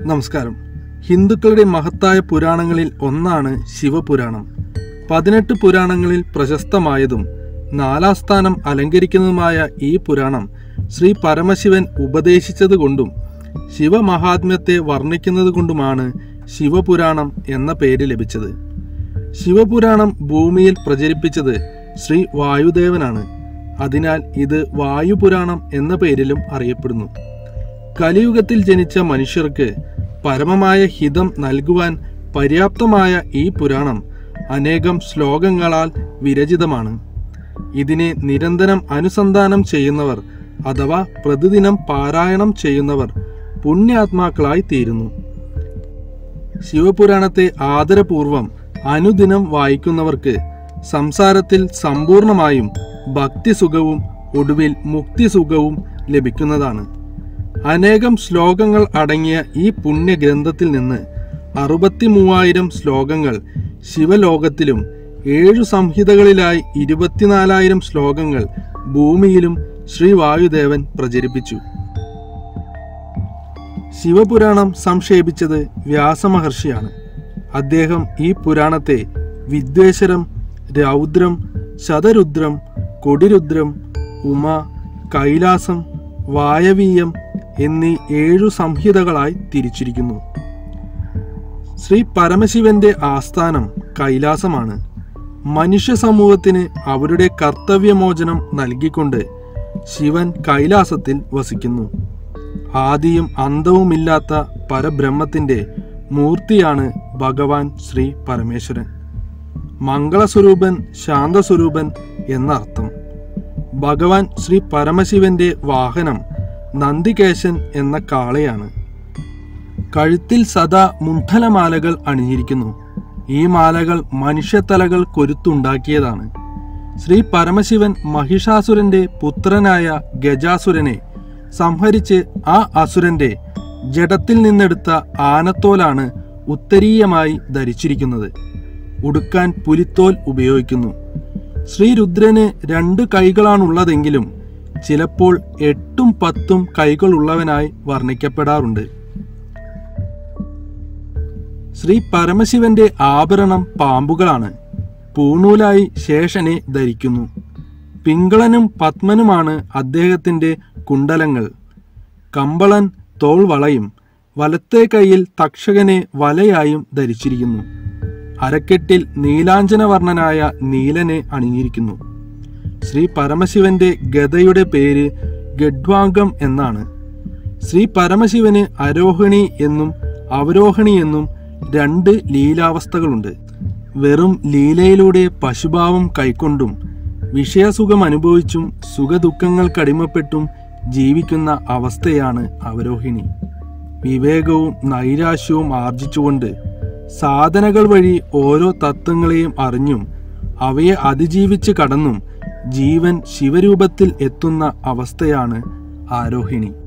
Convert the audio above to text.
നമസ്കാരം ഹിന്ദുക്കളുടെ മഹത്തായ പുരാണങ്ങളിൽ ഒന്നാണ് ശിവപുരാണം പതിനെട്ട് പുരാണങ്ങളിൽ പ്രശസ്തമായതും നാലാം സ്ഥാനം അലങ്കരിക്കുന്നതുമായ ഈ പുരാണം ശ്രീ പരമശിവൻ ഉപദേശിച്ചതുകൊണ്ടും ശിവമഹാത്മ്യത്തെ വർണ്ണിക്കുന്നത് കൊണ്ടുമാണ് ശിവപുരാണം എന്ന പേര് ലഭിച്ചത് ശിവപുരാണം ഭൂമിയിൽ പ്രചരിപ്പിച്ചത് ശ്രീ വായുദേവനാണ് അതിനാൽ ഇത് വായുപുരാണം എന്ന പേരിലും അറിയപ്പെടുന്നു കലിയുഗത്തിൽ ജനിച്ച മനുഷ്യർക്ക് പരമമായ ഹിതം നൽകുവാൻ പര്യാപ്തമായ ഈ പുരാണം അനേകം ശ്ലോകങ്ങളാൽ വിരചിതമാണ് ഇതിനെ നിരന്തരം അനുസന്ധാനം ചെയ്യുന്നവർ അഥവാ പ്രതിദിനം പാരായണം ചെയ്യുന്നവർ പുണ്യാത്മാക്കളായി തീരുന്നു ശിവപുരാണത്തെ ആദരപൂർവം അനുദിനം വായിക്കുന്നവർക്ക് സംസാരത്തിൽ സമ്പൂർണമായും ഭക്തിസുഖവും ഒടുവിൽ മുക്തിസുഖവും ലഭിക്കുന്നതാണ് അനേകം ശ്ലോകങ്ങൾ അടങ്ങിയ ഈ പുണ്യഗ്രന്ഥത്തിൽ നിന്ന് അറുപത്തി മൂവായിരം ശ്ലോകങ്ങൾ ശിവലോകത്തിലും ഏഴു സംഹിതകളിലായി ഇരുപത്തിനാലായിരം ശ്ലോകങ്ങൾ ഭൂമിയിലും ശ്രീ വായുദേവൻ പ്രചരിപ്പിച്ചു ശിവപുരാണം സംക്ഷേപിച്ചത് വ്യാസമഹർഷിയാണ് അദ്ദേഹം ഈ പുരാണത്തെ വിദ്വേശ്വരം രൗദ്രം ശതരുദ്രം കൊടിരുദ്രം ഉമ കൈലാസം വായവീയം എന്നീ ഏഴു സംഹിതകളായി തിരിച്ചിരിക്കുന്നു ശ്രീ പരമശിവന്റെ ആസ്ഥാനം കൈലാസമാണ് മനുഷ്യ സമൂഹത്തിന് അവരുടെ കർത്തവ്യമോചനം നൽകിക്കൊണ്ട് ശിവൻ കൈലാസത്തിൽ വസിക്കുന്നു ആദിയും അന്തവുമില്ലാത്ത പരബ്രഹ്മത്തിന്റെ മൂർത്തിയാണ് ഭഗവാൻ ശ്രീ പരമേശ്വരൻ മംഗളസ്വരൂപൻ ശാന്തസ്വരൂപൻ എന്നർത്ഥം ഭഗവാൻ ശ്രീ പരമശിവന്റെ വാഹനം നന്ദികേശൻ എന്ന കാളയാണ് കഴുത്തിൽ സദാ മുണ്ഡലമാലകൾ അണിഞ്ഞിരിക്കുന്നു ഈ മാലകൾ മനുഷ്യത്തലകൾ കൊരുത്തുണ്ടാക്കിയതാണ് ശ്രീ പരമശിവൻ മഹിഷാസുരന്റെ പുത്രനായ ഗജാസുരനെ സംഹരിച്ച് ആ അസുരന്റെ ജഡത്തിൽ നിന്നെടുത്ത ആനത്തോലാണ് ഉത്തരീയമായി ധരിച്ചിരിക്കുന്നത് ഉടുക്കാൻ പുലിത്തോൽ ഉപയോഗിക്കുന്നു ശ്രീരുദ്രന് രണ്ട് കൈകളാണുള്ളതെങ്കിലും ചിലപ്പോൾ എട്ടും പത്തും കൈകളുള്ളവനായി വർണ്ണിക്കപ്പെടാറുണ്ട് ശ്രീ പരമശിവന്റെ ആഭരണം പാമ്പുകളാണ് പൂണൂലായി ശേഷനെ ധരിക്കുന്നു പിങ്കളനും പത്മനുമാണ് അദ്ദേഹത്തിന്റെ കുണ്ടലങ്ങൾ കമ്പളൻ തോൾവളയും വലത്തെ കൈയിൽ തക്ഷകനെ വലയായും ധരിച്ചിരിക്കുന്നു അരക്കെട്ടിൽ നീലാഞ്ചനവർണ്ണനായ നീലനെ അണിഞ്ഞിരിക്കുന്നു ശ്രീ പരമശിവന്റെ ഗദയുടെ പേര് ഗഡ്വാംഗം എന്നാണ് ശ്രീ പരമശിവന് അരോഹിണി എന്നും അവരോഹിണി എന്നും രണ്ട് ലീലാവസ്ഥകളുണ്ട് വെറും ലീലയിലൂടെ പശുഭാവം കൈക്കൊണ്ടും വിഷയസുഖം അനുഭവിച്ചും സുഖദുഃഖങ്ങൾക്കടിമപ്പെട്ടും ജീവിക്കുന്ന അവസ്ഥയാണ് അവരോഹിണി വിവേകവും നൈരാശ്യവും ആർജിച്ചുകൊണ്ട് സാധനകൾ വഴി ഓരോ തത്വങ്ങളെയും അറിഞ്ഞും അവയെ അതിജീവിച്ച് കടന്നും ജീവൻ ശിവരൂപത്തിൽ എത്തുന്ന അവസ്ഥയാണ് ആരോഹിണി